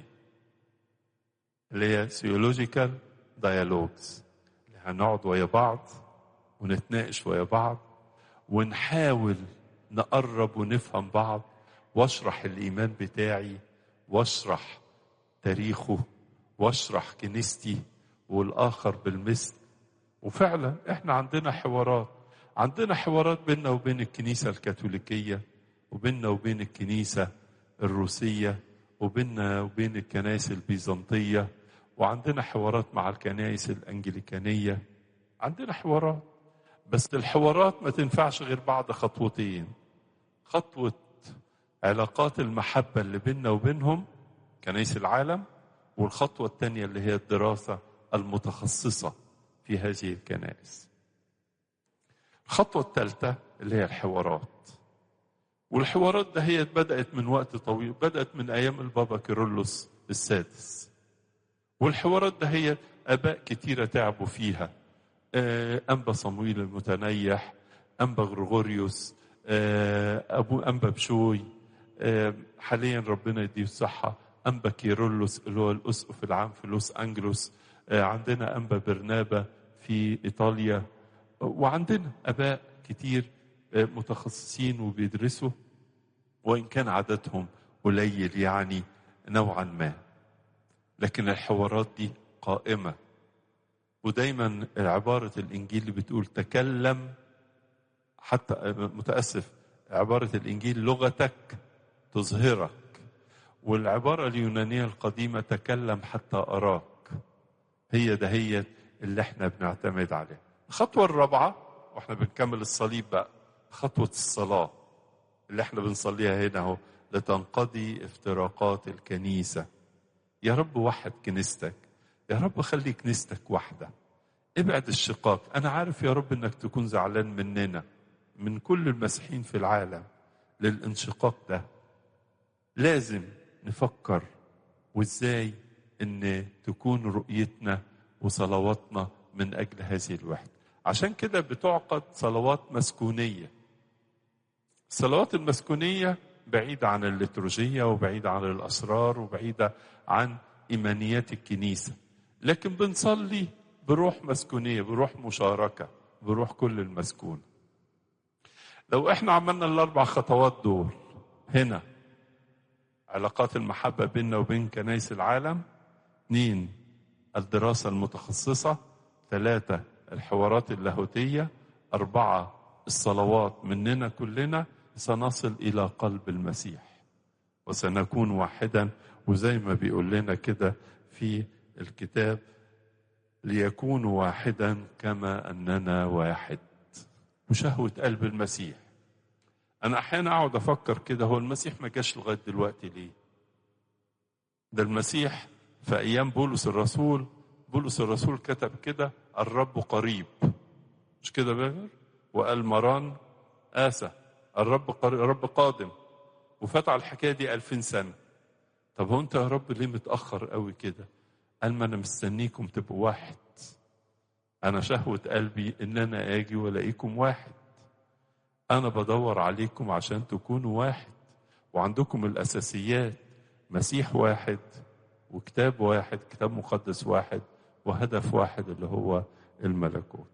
A: اللي هي سيولوجيكال ديالوجز اللي هنقعد ويا بعض ونتناقش ويا بعض ونحاول نقرب ونفهم بعض واشرح الإيمان بتاعي واشرح تاريخه واشرح كنيستي والآخر بالمثل وفعلا احنا عندنا حوارات عندنا حوارات بيننا وبين الكنيسة الكاثوليكية وبيننا وبين الكنيسة الروسية وبيننا وبين الكنائس البيزنطية وعندنا حوارات مع الكنائس الأنجليكانية عندنا حوارات بس الحوارات ما تنفعش غير بعد خطوتين خطوة علاقات المحبة اللي بيننا وبينهم كنائس العالم والخطوة الثانية اللي هي الدراسة المتخصصة في هذه الكنائس الخطوة الثالثة اللي هي الحوارات والحوارات ده هي بدأت من وقت طويل بدأت من أيام البابا كيرلس السادس والحوارات ده هي آباء كتيرة تعبوا فيها أنبا صمويل المتنيح أنبا غرغوريوس أبو أنبا بشوي حاليا ربنا يديه الصحة أنبا كيرلس اللي هو الأسقف العام في لوس أنجلوس عندنا أنبا برنابا في إيطاليا وعندنا أباء كتير متخصصين وبيدرسوا وإن كان عددهم قليل يعني نوعا ما لكن الحوارات دي قائمة ودايما عبارة الإنجيل اللي بتقول تكلم حتى متأسف عبارة الإنجيل لغتك تظهرك والعبارة اليونانية القديمة تكلم حتى أراك هي ده هي اللي احنا بنعتمد عليها الخطوة الرابعة واحنا بنكمل الصليب بقى خطوة الصلاة اللي احنا بنصليها هنا اهو لتنقضي افتراقات الكنيسة يا رب وحد كنيستك يا رب خلي كنيستك واحدة ابعد الشقاق أنا عارف يا رب إنك تكون زعلان مننا من كل المسيحيين في العالم للانشقاق ده لازم نفكر وازاي ان تكون رؤيتنا وصلواتنا من اجل هذه الوحده عشان كده بتعقد صلوات مسكونيه الصلوات المسكونيه بعيده عن الليتورجيه وبعيده عن الاسرار وبعيده عن ايمانيات الكنيسه لكن بنصلي بروح مسكونيه بروح مشاركه بروح كل المسكون لو احنا عملنا الاربع خطوات دول هنا علاقات المحبة بيننا وبين كنايس العالم اثنين الدراسة المتخصصة ثلاثة الحوارات اللاهوتية أربعة الصلوات مننا كلنا سنصل إلى قلب المسيح وسنكون واحدا وزي ما بيقول لنا كده في الكتاب ليكونوا واحدا كما أننا واحد وشهوة قلب المسيح أنا أحيانا أقعد أفكر كده هو المسيح ما جاش لغاية دلوقتي ليه ده المسيح في أيام بولس الرسول بولس الرسول كتب كده الرب قريب مش كده بابر وقال مران آسى الرب قريب الرب قادم وفات على الحكاية دي ألفين سنة طب هو أنت يا رب ليه متأخر قوي كده قال ما أنا مستنيكم تبقوا واحد أنا شهوة قلبي إن أنا آجي ولاقيكم واحد أنا بدور عليكم عشان تكونوا واحد وعندكم الأساسيات مسيح واحد وكتاب واحد كتاب مقدس واحد وهدف واحد اللي هو الملكوت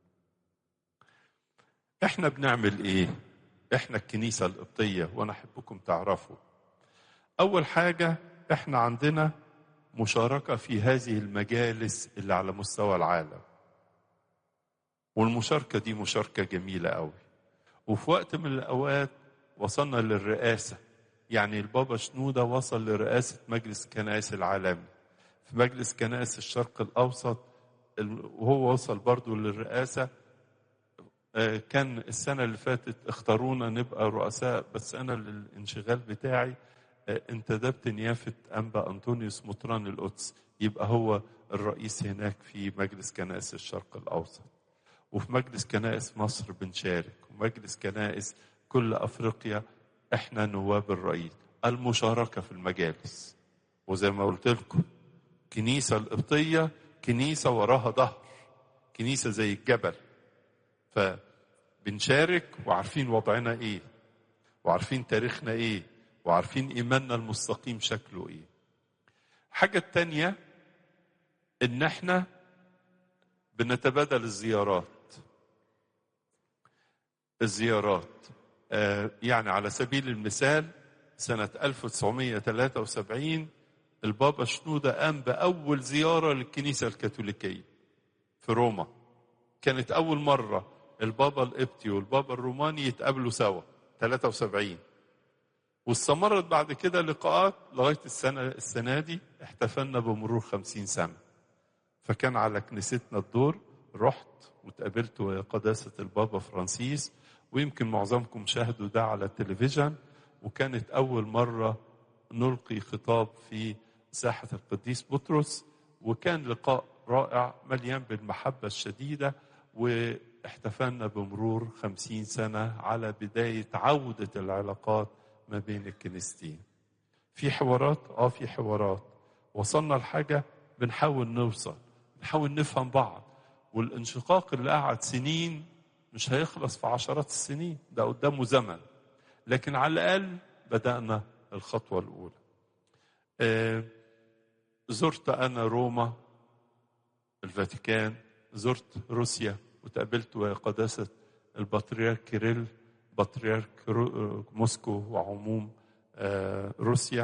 A: احنا بنعمل ايه احنا الكنيسة القبطية وانا احبكم تعرفوا اول حاجة احنا عندنا مشاركة في هذه المجالس اللي على مستوى العالم والمشاركة دي مشاركة جميلة قوي وفي وقت من الأوقات وصلنا للرئاسة يعني البابا شنودة وصل لرئاسة مجلس كنائس العالمي في مجلس كنائس الشرق الأوسط وهو وصل برضو للرئاسة كان السنة اللي فاتت اختارونا نبقى رؤساء بس أنا للانشغال بتاعي انتدبت نيافة أنبا أنطونيوس مطران القدس يبقى هو الرئيس هناك في مجلس كنائس الشرق الأوسط وفي مجلس كنائس مصر بنشارك ومجلس كنائس كل أفريقيا احنا نواب الرئيس المشاركة في المجالس وزي ما قلت لكم كنيسة القبطية كنيسة وراها ظهر كنيسة زي الجبل فبنشارك وعارفين وضعنا ايه وعارفين تاريخنا ايه وعارفين ايماننا المستقيم شكله ايه حاجة التانية ان احنا بنتبادل الزيارات الزيارات آه يعني على سبيل المثال سنة 1973 البابا شنودة قام بأول زيارة للكنيسة الكاثوليكية في روما كانت أول مرة البابا القبطي والبابا الروماني يتقابلوا سوا 73 واستمرت بعد كده لقاءات لغاية السنة السنة دي احتفلنا بمرور 50 سنة فكان على كنيستنا الدور رحت وتقابلت قداسة البابا فرانسيس ويمكن معظمكم شاهدوا ده على التلفزيون وكانت أول مرة نلقي خطاب في ساحة القديس بطرس وكان لقاء رائع مليان بالمحبة الشديدة واحتفلنا بمرور خمسين سنة على بداية عودة العلاقات ما بين الكنيستين في حوارات اه في حوارات وصلنا لحاجة بنحاول نوصل بنحاول نفهم بعض والانشقاق اللي قعد سنين مش هيخلص في عشرات السنين ده قدامه زمن لكن على الأقل بدأنا الخطوة الأولى آه زرت أنا روما الفاتيكان زرت روسيا وتقابلت قداسة البطريرك كيريل بطريرك موسكو وعموم آه روسيا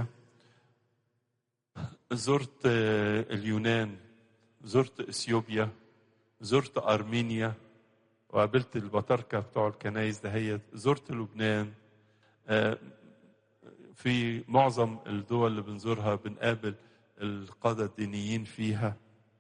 A: زرت آه اليونان زرت اثيوبيا زرت ارمينيا وقابلت البطاركة بتوع الكنايس دهيت زرت لبنان في معظم الدول اللي بنزورها بنقابل القادة الدينيين فيها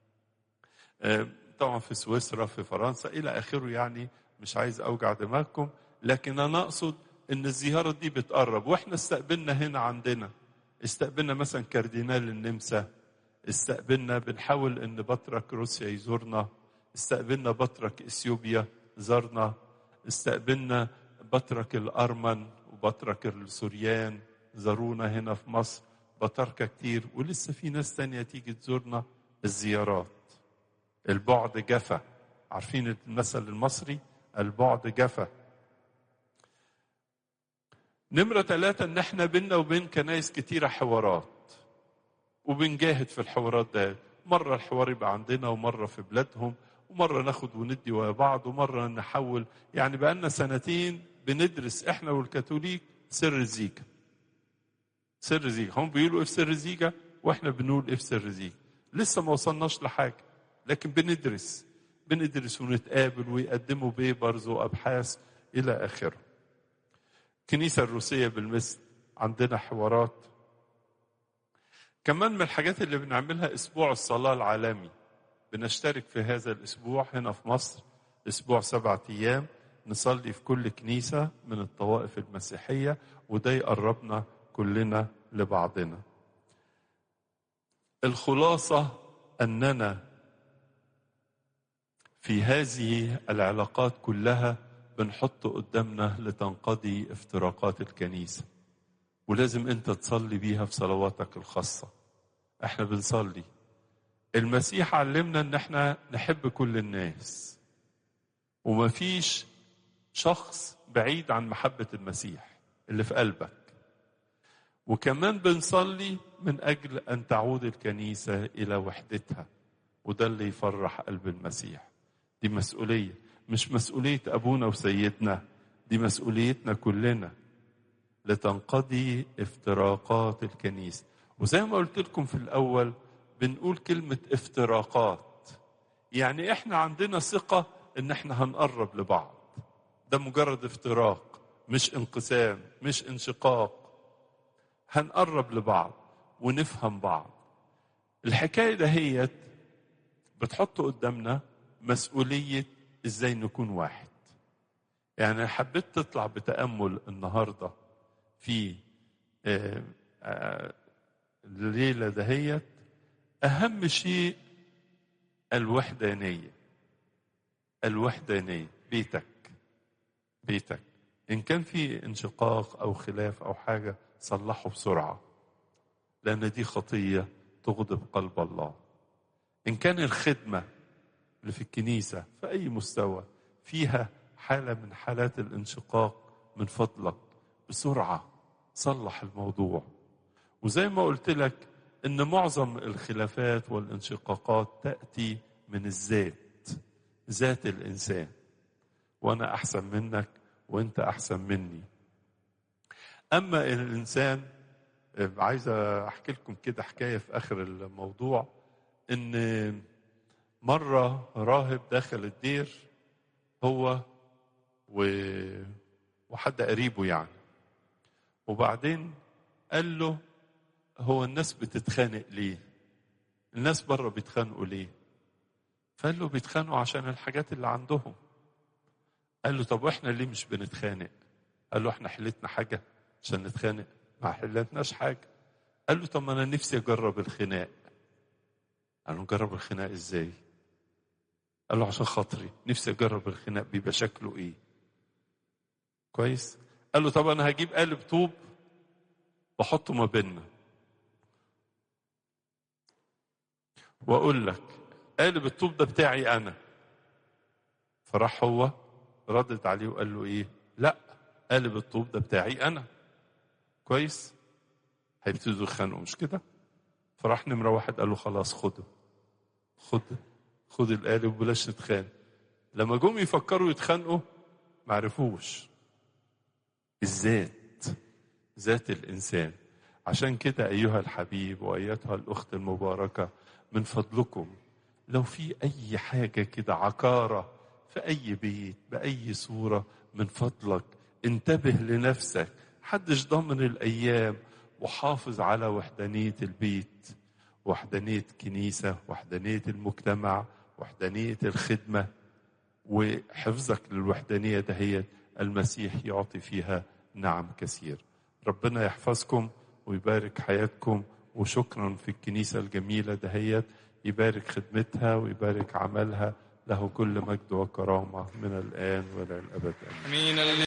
A: طبعا في سويسرا في فرنسا إلى آخره يعني مش عايز أوجع دماغكم لكن أنا أقصد إن الزيارة دي بتقرب وإحنا استقبلنا هنا عندنا استقبلنا مثلا كاردينال النمسا استقبلنا بنحاول إن بطرك روسيا يزورنا استقبلنا بطرك اثيوبيا زارنا استقبلنا بطرك الارمن وبطرك السوريان زارونا هنا في مصر بطركه كتير ولسه في ناس تانية تيجي تزورنا الزيارات البعد جفا عارفين المثل المصري البعد جفا نمرة ثلاثة ان احنا بينا وبين كنايس كتيرة حوارات وبنجاهد في الحوارات ده مرة الحوار يبقى عندنا ومرة في بلادهم ومرة ناخد وندي ويا بعض ومرة نحول يعني بقالنا سنتين بندرس احنا والكاثوليك سر الزيكا سر زيجة هم بيقولوا ايه في سر زيجة واحنا بنقول ايه في سر زيجة لسه ما وصلناش لحاجة لكن بندرس بندرس ونتقابل ويقدموا بيبرز وابحاث الى اخره الكنيسة الروسية بالمثل عندنا حوارات كمان من الحاجات اللي بنعملها اسبوع الصلاة العالمي بنشترك في هذا الاسبوع هنا في مصر اسبوع سبعة ايام نصلي في كل كنيسة من الطوائف المسيحية وده يقربنا كلنا لبعضنا الخلاصة أننا في هذه العلاقات كلها بنحط قدامنا لتنقضي افتراقات الكنيسة ولازم انت تصلي بيها في صلواتك الخاصة احنا بنصلي المسيح علمنا ان احنا نحب كل الناس ومفيش شخص بعيد عن محبة المسيح اللي في قلبك وكمان بنصلي من أجل أن تعود الكنيسة إلى وحدتها وده اللي يفرح قلب المسيح دي مسؤولية مش مسؤولية أبونا وسيدنا دي مسؤوليتنا كلنا لتنقضي افتراقات الكنيسة وزي ما قلت لكم في الأول بنقول كلمة افتراقات يعني احنا عندنا ثقة ان احنا هنقرب لبعض ده مجرد افتراق مش انقسام مش انشقاق هنقرب لبعض ونفهم بعض الحكاية دهيت بتحط قدامنا مسؤولية ازاي نكون واحد يعني حبيت تطلع بتأمل النهاردة في آه، آه، الليلة دهيت أهم شيء الوحدانية الوحدانية بيتك بيتك إن كان في انشقاق أو خلاف أو حاجة صلحه بسرعة لأن دي خطية تغضب قلب الله إن كان الخدمة اللي في الكنيسة في أي مستوى فيها حالة من حالات الانشقاق من فضلك بسرعة صلح الموضوع وزي ما قلت لك ان معظم الخلافات والانشقاقات تاتي من الذات ذات الانسان وانا احسن منك وانت احسن مني اما الانسان عايز احكي لكم كده حكايه في اخر الموضوع ان مره راهب دخل الدير هو و... وحد قريبه يعني وبعدين قال له هو الناس بتتخانق ليه الناس بره بيتخانقوا ليه فقال له بيتخانقوا عشان الحاجات اللي عندهم قال له طب واحنا ليه مش بنتخانق قال له احنا حلتنا حاجة عشان نتخانق ما حلتناش حاجة قال له طب ما انا نفسي اجرب الخناق قال له نجرب الخناق ازاي قال له عشان خاطري نفسي اجرب الخناق بيبقى شكله ايه كويس قال له طب انا هجيب قالب طوب واحطه ما بيننا واقول لك قالب الطوب ده بتاعي انا فراح هو ردت عليه وقال له ايه لا قالب الطوب ده بتاعي انا كويس هيبتدوا يتخانقوا مش كده فراح نمره واحد قال له خلاص خده خد خد القالب وبلاش نتخانق لما جم يفكروا يتخانقوا ما عرفوش الذات ذات الانسان عشان كده ايها الحبيب وايتها الاخت المباركه من فضلكم لو في اي حاجه كده عكاره في اي بيت باي صوره من فضلك انتبه لنفسك حدش ضمن الايام وحافظ على وحدانيه البيت وحدانيه كنيسه وحدانيه المجتمع وحدانيه الخدمه وحفظك للوحدانيه دهيت المسيح يعطي فيها نعم كثير ربنا يحفظكم ويبارك حياتكم وشكرا في الكنيسة الجميلة دهيت يبارك خدمتها ويبارك عملها له كل مجد وكرامة من الآن وإلى الأبد آمين
B: امين